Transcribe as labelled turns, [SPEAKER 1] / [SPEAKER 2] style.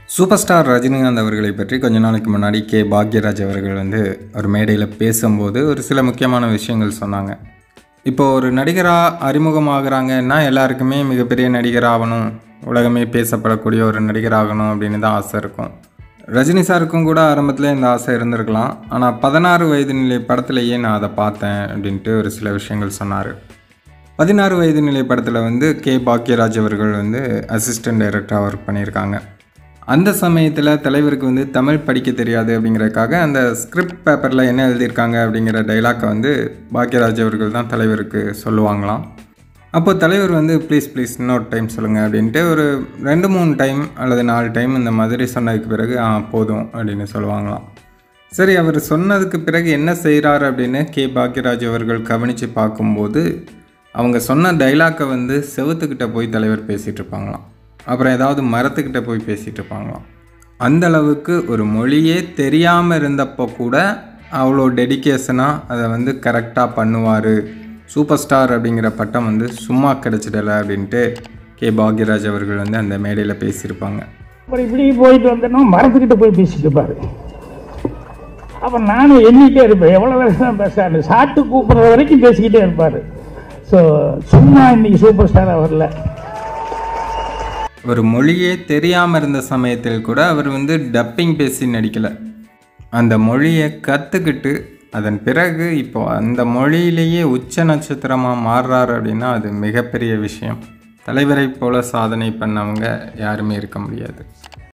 [SPEAKER 1] super star Rajinikanth அவர்களை பற்றி கொஞ்ச நாளைக்கு முன்னாடி கே பாக்யராஜ் அவர்கள் வந்து ஒரு மேடையில் பேசும்போது ஒரு சில முக்கியமான விஷயங்கள் சொன்னாங்க இப்போ ஒரு நடிகராக அறிமுகமாகறாங்கன்னா எல்லாருக்குமே மிகப்பெரிய நடிகர் ஆகணும் உலகமே பேசப்படக்கூடிய ஒரு நடிகர் ஆகணும் அப்படின்னு தான் ஆசை இருக்கும் ரஜினி சாருக்கும் கூட ஆரம்பத்தில் இந்த ஆசை இருந்திருக்கலாம் ஆனால் பதினாறு வயது நிலை படத்துலேயே நான் அதை பார்த்தேன் அப்படின்ட்டு ஒரு சில விஷயங்கள் சொன்னார் பதினாறு வயது நிலை படத்தில் வந்து கே பாக்யராஜ் அவர்கள் வந்து அசிஸ்டன்ட் டைரக்டராக ஒர்க் பண்ணியிருக்காங்க அந்த சமயத்தில் தலைவருக்கு வந்து தமிழ் படிக்க தெரியாது அப்படிங்கிறதுக்காக அந்த ஸ்கிரிப்ட் பேப்பரில் என்ன எழுதியிருக்காங்க அப்படிங்கிற டைலாக்கை வந்து பாக்யராஜ் அவர்கள் தான் தலைவருக்கு சொல்லுவாங்களாம் அப்போ தலைவர் வந்து ப்ளீஸ் ப்ளீஸ் இன்னொரு டைம் சொல்லுங்கள் அப்படின்ட்டு ஒரு ரெண்டு மூணு டைம் அல்லது நாலு டைம் இந்த மாதிரி சொன்னதுக்கு பிறகு ஆ போதும் அப்படின்னு சொல்லுவாங்களாம் சரி அவர் சொன்னதுக்கு பிறகு என்ன செய்கிறார் அப்படின்னு கே பாக்யராஜ் அவர்கள் கவனித்து பார்க்கும்போது அவங்க சொன்ன டைலாக்கை வந்து செவுத்துக்கிட்ட போய் தலைவர் பேசிகிட்டு இருப்பாங்களாம் அப்புறம் ஏதாவது மரத்துக்கிட்ட போய் பேசிகிட்டு இருப்பாங்களாம் அந்த அளவுக்கு ஒரு மொழியே தெரியாமல் இருந்தப்போ கூட அவ்வளோ டெடிகேஷனாக அதை வந்து கரெக்டாக பண்ணுவார் சூப்பர் ஸ்டார் அப்படிங்கிற பட்டம் வந்து சும்மா கிடைச்சிடல அப்படின்ட்டு கே பாக்யராஜ் அவர்கள் வந்து அந்த மேடையில் பேசியிருப்பாங்க
[SPEAKER 2] அப்புறம் இப்படி போயிட்டு வந்தேன்னா மரத்துக்கிட்ட போய் பேசிட்டு இருப்பாரு அப்போ நானும் எண்ணிட்டே இருப்பேன் எவ்வளோ வருஷம் தான் பேசுறாரு சாப்பிட்டு கூப்பிட்ற வரைக்கும் பேசிக்கிட்டே இருப்பார் ஸோ சும்மா இன்னைக்கு சூப்பர் ஸ்டாராக வரல
[SPEAKER 1] ஒரு மொழியே தெரியாமல் இருந்த சமயத்தில் கூட அவர் வந்து டப்பிங் பேசி நடிக்கலை அந்த மொழியை கற்றுக்கிட்டு அதன் பிறகு இப்போ அந்த மொழியிலேயே உச்ச நட்சத்திரமாக மாறுறாரு அப்படின்னா அது மிகப்பெரிய விஷயம் தலைவரை போல சாதனை பண்ணவங்க யாருமே இருக்க முடியாது